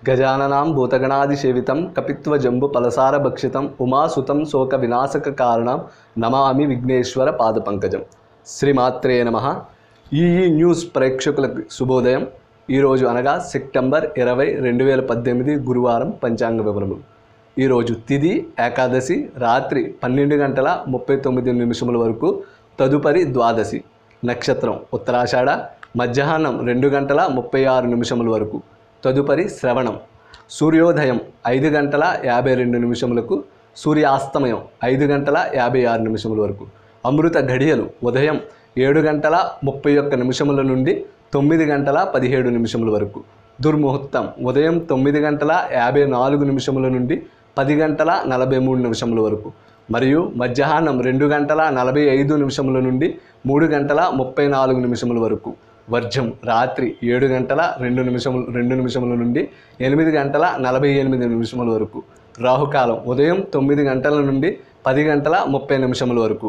గజాననాం భూతగణాదిసేవితం కపిత్వజంబు పలసారభక్షితం ఉమాసుతం శోక వినాశక కారణం నమామి విఘ్నేశ్వర పాదపంకజం శ్రీమాత్రే నమ ఈ ఈ న్యూస్ ప్రేక్షకులకు శుభోదయం ఈరోజు అనగా సెప్టెంబర్ ఇరవై రెండు వేల పద్దెనిమిది గురువారం పంచాంగ వివరములు ఈరోజు తిది ఏకాదశి రాత్రి పన్నెండు గంటల ముప్పై తొమ్మిది నిమిషముల వరకు తదుపరి ద్వాదశి నక్షత్రం ఉత్తరాషాఢ మధ్యాహ్నం రెండు గంటల ముప్పై ఆరు నిమిషముల వరకు తదుపరి శ్రవణం సూర్యోదయం ఐదు గంటల యాభై రెండు నిమిషములకు సూర్యాస్తమయం ఐదు గంటల యాభై ఆరు నిమిషముల వరకు అమృత ఘడియలు ఉదయం ఏడు గంటల ముప్పై ఒక్క నిమిషముల నుండి తొమ్మిది గంటల పదిహేడు నిమిషముల వరకు దుర్ముహూర్తం ఉదయం తొమ్మిది గంటల యాభై నాలుగు నిమిషముల నుండి పది గంటల నలభై మూడు నిమిషముల వరకు మరియు మధ్యాహ్నం రెండు గంటల నలభై ఐదు నిమిషముల నుండి మూడు గంటల ముప్పై నాలుగు నిమిషముల వరకు వర్జం రాత్రి ఏడు గంటల రెండు నిమిషములు రెండు నిమిషముల నుండి ఎనిమిది గంటల నలభై ఎనిమిది నిమిషముల వరకు రాహుకాలం ఉదయం తొమ్మిది గంటల నుండి పది గంటల ముప్పై నిమిషముల వరకు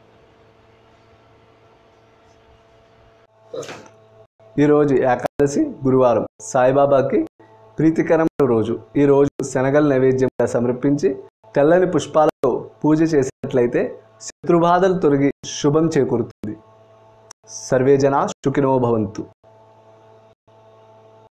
ఈరోజు ఏకాదశి గురువారం సాయిబాబాకి ప్రీతికరమైన రోజు ఈ రోజు శనగల నైవేద్యంగా సమర్పించి తెల్లని పుష్పాలతో పూజ చేసినట్లయితే శత్రుబాధలు తొలగి శుభం చేకూరుతుంది సర్వే జనా సుఖినో భవంతు